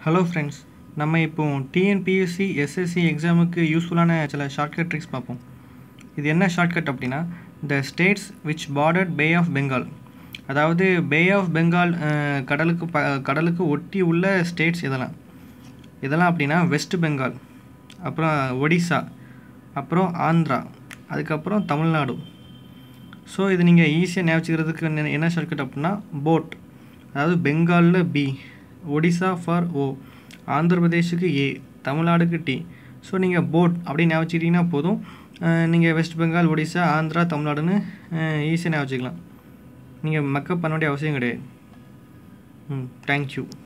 hello friends நம்ம இப்போ TNPSC SSC எக்ஸாமுக்கு யூஸ்ஃபுல்லான சில ஷார்ட்கட் ட்ரிக்ஸ் பார்ப்போம் இது என்ன ஷார்ட்கட் அப்படின்னா the states which border bay of Bengal அதாவது பே ஆஃப் பெங்கால் அஹ், கடலுக்கு ப கடலுக்கு ஒட்டி உள்ள ஸ்டேட்ஸ் இதெல்லாம் இதெல்லாம் அப்படின்னா வெஸ்ட் பெங்கால் அப்புறம் ஒடிசா அப்புறம் ஆந்திரா அதுக்கப்புறம் தமிழ்நாடு ஸோ இது நீங்கள் ஈஸியாக ஞாபகிக்கிறதுக்கு என்ன என்ன ஷார்ட்கட் அப்படின்னா போட் அதாவது பெங்காலில் B Odisha for O Andhra பிரதேஷுக்கு ஏ தமிழ்நாடுக்கு டி ஸோ நீங்கள் போட் அப்படின்னு ஞாபகிச்சிட்டிங்கன்னா போதும் நீங்கள் வெஸ்ட் பெங்கால் ஒடிசா ஆந்திரா தமிழ்நாடுன்னு ஈஸியாக ஞாபகிக்கலாம் நீங்கள் மக்கப் பண்ண வேண்டிய அவசியம் கிடையாது ம் தேங்க்யூ